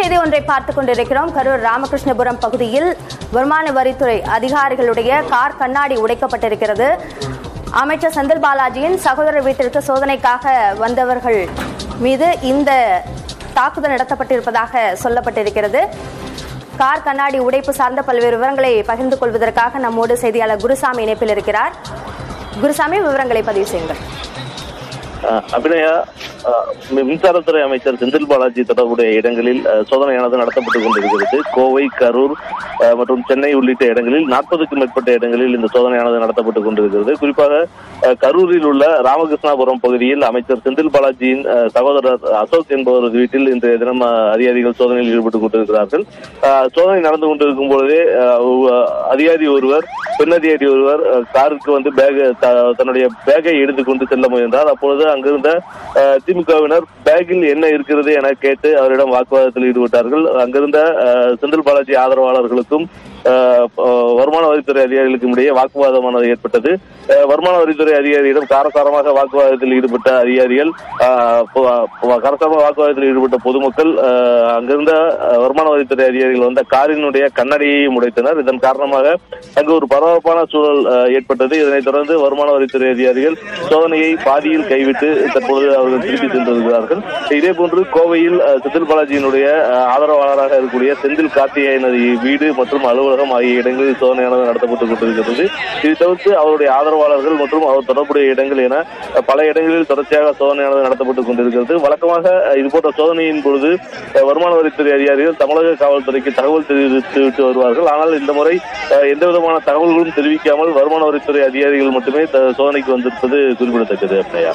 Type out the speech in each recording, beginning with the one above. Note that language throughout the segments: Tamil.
செய்தி ஒன்றை பார்த்துக் கொண்டிருக்கிறோம் கரூர் ராமகிருஷ்ணபுரம் பகுதியில் வருமான வரித்துறை அதிகாரிகளுடைய கார் கண்ணாடி உடைக்கப்பட்டிருக்கிறது அமைச்சர் செந்தில் பாலாஜியின் சகோதரர் வீட்டிற்கு சோதனைக்காக வந்தவர்கள் மீது இந்த தாக்குதல் நடத்தப்பட்டிருப்பதாக சொல்லப்பட்டிருக்கிறது கார் கண்ணாடி உடைப்பு சார்ந்த பல்வேறு விவரங்களை பகிர்ந்து கொள்வதற்காக நம்மோடு செய்தியாளர் குருசாமி இணைப்பில் இருக்கிறார் குருசாமி விவரங்களை பதிவு செய்யுங்கள் அஹ் அபிநயா அஹ் மி- மின்சாரத்துறை அமைச்சர் செந்தில் பாலாஜி தொடர்புடைய இடங்களில் அஹ், சோதனையானது நடத்தப்பட்டுக் கொண்டிருக்கிறது கோவை கரூர் அஹ், மற்றும் சென்னை உள்ளிட்ட இடங்களில் நாற்பதுக்கும் மேற்பட்ட இடங்களில் இந்த சோதனையானது நடத்தப்பட்டுக் கொண்டிருக்கிறது குறிப்பாக அஹ், கரூரில் உள்ள ராமகிருஷ்ணாபுரம் பகுதியில் அமைச்சர் செந்தில் பாலாஜியின் அஹ், சகோதரர் அசோக் என்பவரது வீட்டில் இன்றைய தினம் அஹ், அதிகாரிகள் சோதனையில் ஈடுபட்டுக் கொண்டிருக்கிறார்கள் அஹ், சோதனை நடந்து கொண்டிருக்கும் பொழுதே அஹ், ஒ- அதிகாரி ஒருவர் பெண் அதிகாரி ஒருவர் அஹ், காருக்கு வந்து பேக் தன்னுடைய பேக்கை எடுத்துக்கொண்டு செல்ல முயன்றார் அப்பொழுது அங்கிருந்த அஹ், திமுகவினர் பேக்கில் என்ன இருக்கிறது என கேட்டு அவரிடம் வாக்குவாதத்தில் ஈடுபட்டார்கள் அங்கிருந்த அஹ், செந்தில் பாலாஜி ஆதரவாளர்களுக்கும் அஹ், அஹ், வருமான வரித்துறை அதிகாரிகளுக்கும் இடையே வாக்குவாதமானது ஏற்பட்டது அஹ், வருமான வரித்துறை அதிகாரியிடம் காரசாரமாக வாக்குவாதத்தில் ஈடுபட்ட அதிகாரிகள் அஹ், பொ- பொ- காரசாரமாக வாக்குவாதத்தில் ஈடுபட்ட பொதுமக்கள் அஹ், அங்கிருந்த அஹ், வருமான வரித்துறை அதிகாரிகள் வந்த காரினுடைய கண்ணாடியையும் உடைத்தனர் இதன் காரணமாக அங்கு ஒரு பரபரப்பான சூழல் அஹ், ஏற்பட்டது இதனைத் தொடர்ந்து வருமான வரித்துறை அதிகாரிகள் சோதனையை பாதியில் கைவிட்டு தற்பொழுது அவர்கள் திருப்பி சென்றிருக்கிறார்கள் இதே போன்று கோவையில் அஹ், செந்தில் பாலாஜியினுடைய அஹ், ஆதரவாளராக இருக்கக்கூடிய செந்தில் கார்த்திகேயனது வீடு மற்றும் அலுவலகம் ஆகிய இடங்களில் சோதனையானது நடத்தப்பட்டுக் கொண்டிருக்கிறது இது தவிர்த்து அவருடைய ஆதரவாளர்கள் மற்றும் அவர் தொடர்புடைய இடங்கள் என அஹ், பல இடங்களில் தொடர்ச்சியாக சோதனையானது நடத்தப்பட்டுக் கொண்டிருக்கிறது வழக்கமாக அஹ், இதுபோன்ற சோதனையின் பொழுது அஹ், வருமான வரித்துறை அதிகாரிகள் தமிழக காவல்துறைக்கு தகவல் தெரிவித்து வருவார்கள் ஆனால் இந்த முறை அஹ், எந்த விதமான தகவல்களும் தெரிவிக்காமல் வருமான வரித்துறை அதிகாரிகள் மட்டுமே த- சோதனைக்கு வந்திருப்பது குறிப்பிடத்தக்கது அப்படியா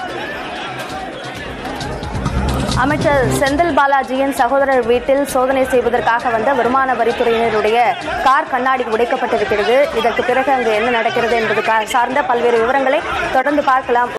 அமைச்சர் செந்தில் பாலாஜியின் சகோதரர் வீட்டில் சோதனை செய்வதற்காக வந்த வருமான வரித்துறையினருடைய கார் கண்ணாடி உடைக்கப்பட்டிருக்கிறது இதற்கு பிறகு அங்கு என்ன நடக்கிறது என்பது கா- சார்ந்த பல்வேறு விவரங்களை தொடர்ந்து பார்க்கலாம்